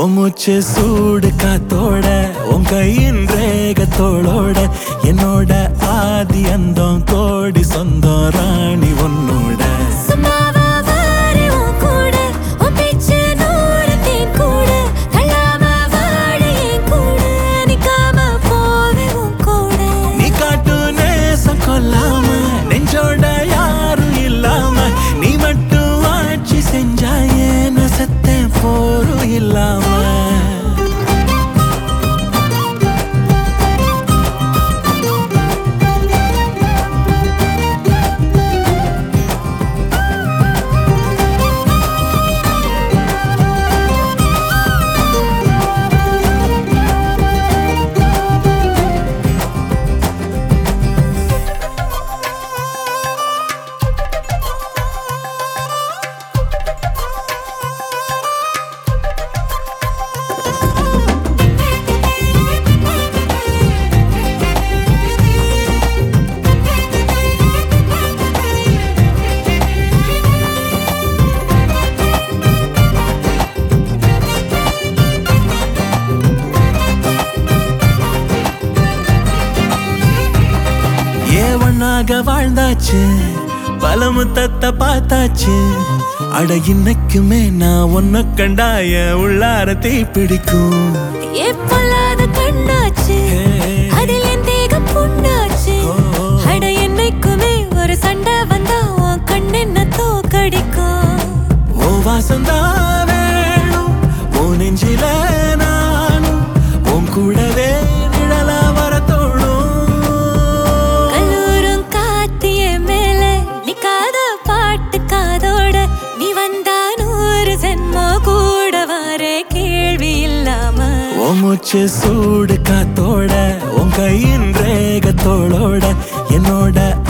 உன் மூச்சு சூடு காத்தோட உன் கையின் ரேகத்தோளோட என்னோட ஆதி அந்தம் கோடி சொந்தம் ராணி உன்னோட சும்மாவா வாரி உன் கூட, உன் பேச்சு நூறு தேன் கூட. தள்ளாம வாழ என் கூட, நிக்காம போவே உன் கூட. நீ காட்டு நேசம் கொல்லாம நெஞ்சோட யாரும் இல்லாம நீ மட்டும் ஆட்சி செஞ்சாயே நான் செத்தேன் போரும் இல்லாம ஏ ஒன்னாக வாழ்ந்தாச்சு பல முத்தத்தை பார்த்தாச்சு அட இன்னைக்குமே நான் ஒன்ன கண்டாய உள்ளார தீ பிடிக்கும் ஏன் பொல்லாத கண்ணாச்சு, அதில் என் தேகம் புண்ணாச்சு. அட என்னைக்குமே ஒரு சண்டை வந்தா உன் கண்ணென்ன தோக்கடிக்கும் ஓ வாசந்தான் வேணும் ஓ நெஞ்சில நானும் உன் கூடவே நிழலா வர தோணும் கல்லூரும் காத்திய மேல நிக்காத பாட்டு காதோட நீ வந்தா நூறு ஜென்மோ கூட வர கேள்வி இல்லாம உன் மூச்சு சூடு காத்தோட உன் கையின் ரேகத்தோளோட என்னோட